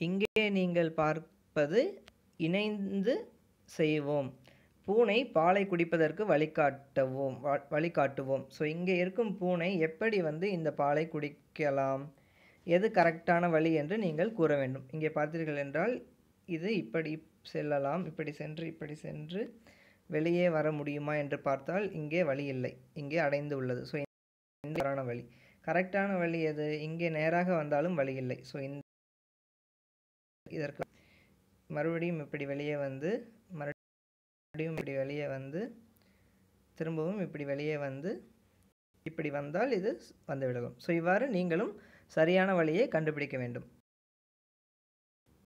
இங்கே நீங்கள் பார்ப்பது இணைந்து செய்வோம் பூனை பாலை குடிப்பதற்கு வழிகாட்டவும் வ- வழிகாட்டுவோம் ஸோ இங்கே இருக்கும் பூனை எப்படி வந்து இந்த பாலை குடிக்கலாம் எது கரெக்டான வழி என்று நீங்கள் கூற வேண்டும் இங்கே பார்த்தீர்கள் என்றால் இது இப்படி செல்லலாம் இப்படி சென்று இப்படி சென்று வெளியே வர முடியுமா என்று பார்த்தால் இங்கே வழி இல்லை இங்கே அடைந்து உள்ளது ஸோ இந்த தவறான வழி கரெக்டான வழி எது இங்கே நேராக வந்தாலும் வழி இல்லை ஸோ இந்த இதற்கு மறுபடியும் இப்படி வெளியே வந்து மறுபடியும் இப்படி வெளியே வந்து திரும்பவும் இப்படி வெளியே வந்து இப்படி வந்தால் இது வந்து விலகும் ஸோ இவ்வாறு நீங்களும் சரியான வழியை கண்டுபிடிக்க வேண்டும்